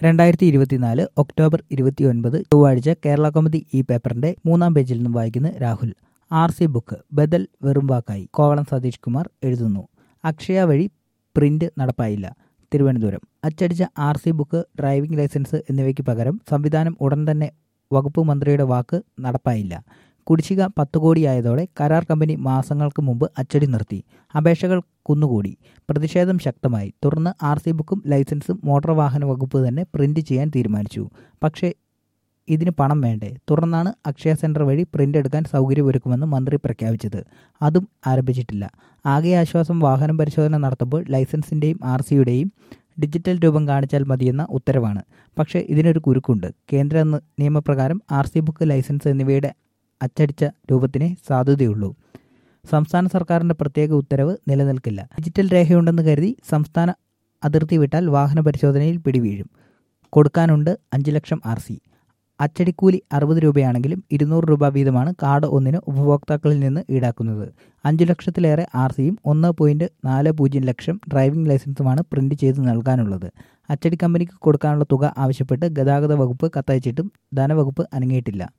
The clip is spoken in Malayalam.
രണ്ടായിരത്തി ഇരുപത്തിനാല് ഒക്ടോബർ ഇരുപത്തിയൊൻപത് ചൊവ്വാഴ്ച കേരള കൗമുദി ഈ പേപ്പറിന്റെ മൂന്നാം പേജിൽ നിന്നും വായിക്കുന്ന രാഹുൽ ആർ സി ബുക്ക് ബദൽ വെറും വാക്കായി കോവളം സതീഷ് കുമാർ എഴുതുന്നു അക്ഷയ വഴി പ്രിന്റ് നടപ്പായില്ല തിരുവനന്തപുരം അച്ചടിച്ച R C book driving licence എന്നിവയ്ക്ക് പകരം സംവിധാനം ഉടൻ തന്നെ വകുപ്പ് മന്ത്രിയുടെ വാക്ക് നടപ്പായില്ല കുടിശ്ശിക പത്ത് കോടിയായതോടെ കരാർ കമ്പനി മാസങ്ങൾക്ക് മുമ്പ് അച്ചടി നിർത്തി അപേക്ഷകൾ കുന്നുകൂടി പ്രതിഷേധം ശക്തമായി തുടർന്ന് ആർ സി ബുക്കും ലൈസൻസും മോട്ടോർ വാഹന വകുപ്പ് തന്നെ പ്രിന്റ് ചെയ്യാൻ തീരുമാനിച്ചു പക്ഷേ ഇതിന് പണം വേണ്ടേ തുടർന്നാണ് അക്ഷയ സെന്റർ വഴി പ്രിന്റ് എടുക്കാൻ സൗകര്യമൊരുക്കുമെന്ന് മന്ത്രി പ്രഖ്യാപിച്ചത് അതും ആരംഭിച്ചിട്ടില്ല ആകെ ആശ്വാസം വാഹനം പരിശോധന നടത്തുമ്പോൾ ലൈസൻസിന്റെയും ആർ സിയുടെയും ഡിജിറ്റൽ രൂപം കാണിച്ചാൽ മതിയെന്ന ഉത്തരവാണ് പക്ഷേ ഇതിനൊരു കുരുക്കുണ്ട് കേന്ദ്ര നിയമപ്രകാരം ആർ സി ബുക്ക് ലൈസൻസ് എന്നിവയുടെ അച്ചടിച്ച രൂപത്തിനെ സാധുതയുള്ളൂ സംസ്ഥാന സർക്കാരിന്റെ പ്രത്യേക ഉത്തരവ് നിലനിൽക്കില്ല ഡിജിറ്റൽ രേഖയുണ്ടെന്ന് കരുതി സംസ്ഥാന അതിർത്തി വിട്ടാൽ വാഹന പരിശോധനയിൽ പിടിവീഴും കൊടുക്കാനുണ്ട് അഞ്ച് ലക്ഷം ആർ സി അച്ചടിക്കൂലി അറുപത് രൂപയാണെങ്കിലും ഇരുന്നൂറ് രൂപ വീതമാണ് കാർഡ് ഒന്നിന് ഉപഭോക്താക്കളിൽ നിന്ന് ഈടാക്കുന്നത് അഞ്ചു ലക്ഷത്തിലേറെ ആർ സിയും ഒന്ന് പോയിന്റ് നാല് പൂജ്യം ലക്ഷം ഡ്രൈവിംഗ് ലൈസൻസുമാണ് പ്രിന്റ് ചെയ്ത് നൽകാനുള്ളത് അച്ചടി കമ്പനിക്ക് കൊടുക്കാനുള്ള തുക ആവശ്യപ്പെട്ട് ഗതാഗത വകുപ്പ് കത്തയച്ചിട്ടും ധനവകുപ്പ് അനങ്ങിയിട്ടില്ല